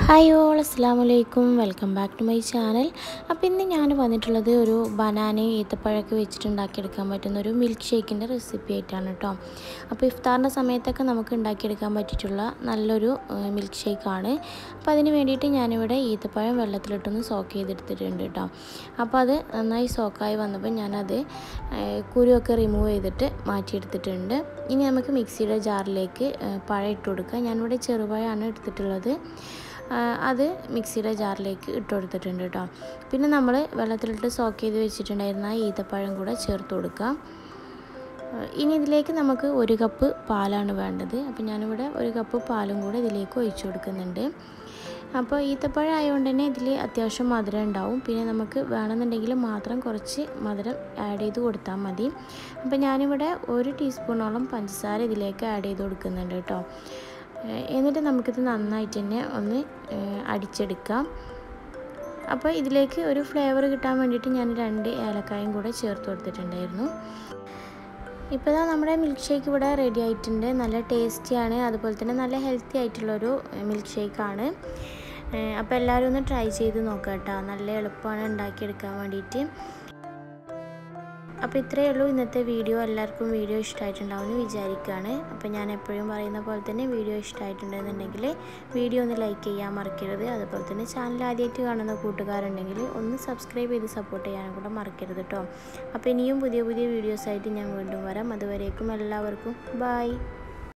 hi all അസ്സാം വലൈക്കും welcome back to my channel അപ്പോൾ ഇന്ന് ഞാൻ വന്നിട്ടുള്ളത് ഒരു ബനാനയും ഈത്തപ്പഴമൊക്കെ വെച്ചിട്ട് ഉണ്ടാക്കിയെടുക്കാൻ പറ്റുന്ന ഒരു മിൽക്ക് ഷേക്കിൻ്റെ റെസിപ്പി ആയിട്ടാണ് കേട്ടോ അപ്പോൾ ഇഫ്താറിൻ്റെ സമയത്തൊക്കെ നമുക്ക് ഉണ്ടാക്കിയെടുക്കാൻ പറ്റിയിട്ടുള്ള നല്ലൊരു മിൽക്ക് ഷേക്കാണ് അപ്പോൾ അതിന് വേണ്ടിയിട്ട് ഞാനിവിടെ ഈത്തപ്പഴം വെള്ളത്തിലിട്ടൊന്ന് സോക്ക് ചെയ്തെടുത്തിട്ടുണ്ട് കേട്ടോ അപ്പോൾ അത് നന്നായി സോക്കായി വന്നപ്പോൾ ഞാനത് കുരുവൊക്കെ റിമൂവ് ചെയ്തിട്ട് മാറ്റിയെടുത്തിട്ടുണ്ട് ഇനി നമുക്ക് മിക്സിയുടെ ജാറിലേക്ക് പഴം ഇട്ട് കൊടുക്കുക ഞാനിവിടെ ചെറുപഴമാണ് എടുത്തിട്ടുള്ളത് അത് മിക്സിയുടെ ജാറിലേക്ക് ഇട്ട് കൊടുത്തിട്ടുണ്ട് കേട്ടോ പിന്നെ നമ്മൾ വെള്ളത്തിലിട്ട് സോക്ക് ചെയ്ത് വെച്ചിട്ടുണ്ടായിരുന്ന ആ ഈത്തപ്പഴം കൂടെ ചേർത്ത് കൊടുക്കാം ഇനി ഇതിലേക്ക് നമുക്ക് ഒരു കപ്പ് പാലാണ് വേണ്ടത് അപ്പോൾ ഞാനിവിടെ ഒരു കപ്പ് പാലും കൂടെ ഇതിലേക്ക് ഒഴിച്ചു കൊടുക്കുന്നുണ്ട് അപ്പോൾ ഈത്തപ്പഴം ആയതുകൊണ്ട് തന്നെ ഇതിൽ അത്യാവശ്യം മധുരം ഉണ്ടാവും പിന്നെ നമുക്ക് വേണമെന്നുണ്ടെങ്കിൽ മാത്രം കുറച്ച് മധുരം ആഡ് ചെയ്ത് കൊടുത്താൽ മതി അപ്പോൾ ഞാനിവിടെ ഒരു ടീസ്പൂണോളം പഞ്ചസാര ഇതിലേക്ക് ആഡ് ചെയ്ത് കൊടുക്കുന്നുണ്ട് കേട്ടോ എന്നിട്ട് നമുക്കിത് നന്നായിട്ട് തന്നെ ഒന്ന് അടിച്ചെടുക്കാം അപ്പോൾ ഇതിലേക്ക് ഒരു ഫ്ലേവർ കിട്ടാൻ വേണ്ടിയിട്ട് ഞാൻ രണ്ട് ഏലക്കായും കൂടെ ചേർത്ത് കൊടുത്തിട്ടുണ്ടായിരുന്നു ഇപ്പോൾ ഇതാ നമ്മുടെ മിൽക്ക് ഷേക്ക് ഇവിടെ റെഡി ആയിട്ടുണ്ട് നല്ല ടേസ്റ്റിയാണ് അതുപോലെ തന്നെ നല്ല ഹെൽത്തി ആയിട്ടുള്ളൊരു മിൽക്ക് ഷേക്കാണ് അപ്പോൾ എല്ലാവരും ഒന്ന് ട്രൈ ചെയ്ത് നോക്കാം കേട്ടോ നല്ല എളുപ്പമാണ് ഉണ്ടാക്കിയെടുക്കാൻ വേണ്ടിയിട്ട് അപ്പോൾ ഇത്രയേ ഉള്ളൂ ഇന്നത്തെ വീഡിയോ എല്ലാവർക്കും വീഡിയോ ഇഷ്ടമായിട്ടുണ്ടാവുമെന്ന് വിചാരിക്കുകയാണ് അപ്പോൾ ഞാൻ എപ്പോഴും പറയുന്ന പോലെ തന്നെ വീഡിയോ ഇഷ്ടമായിട്ടുണ്ടെന്നുണ്ടെങ്കിൽ വീഡിയോ ഒന്ന് ലൈക്ക് ചെയ്യാൻ മറക്കരുത് അതുപോലെ തന്നെ ചാനൽ ആദ്യമായിട്ട് കാണുന്ന കൂട്ടുകാരുണ്ടെങ്കിൽ ഒന്ന് സബ്സ്ക്രൈബ് ചെയ്ത് സപ്പോർട്ട് ചെയ്യാനും കൂടെ മറക്കരുത് കേട്ടോ അപ്പോൾ ഇനിയും പുതിയ പുതിയ വീഡിയോസായിട്ട് ഞാൻ വീണ്ടും വരാം അതുവരേക്കും എല്ലാവർക്കും ബായ്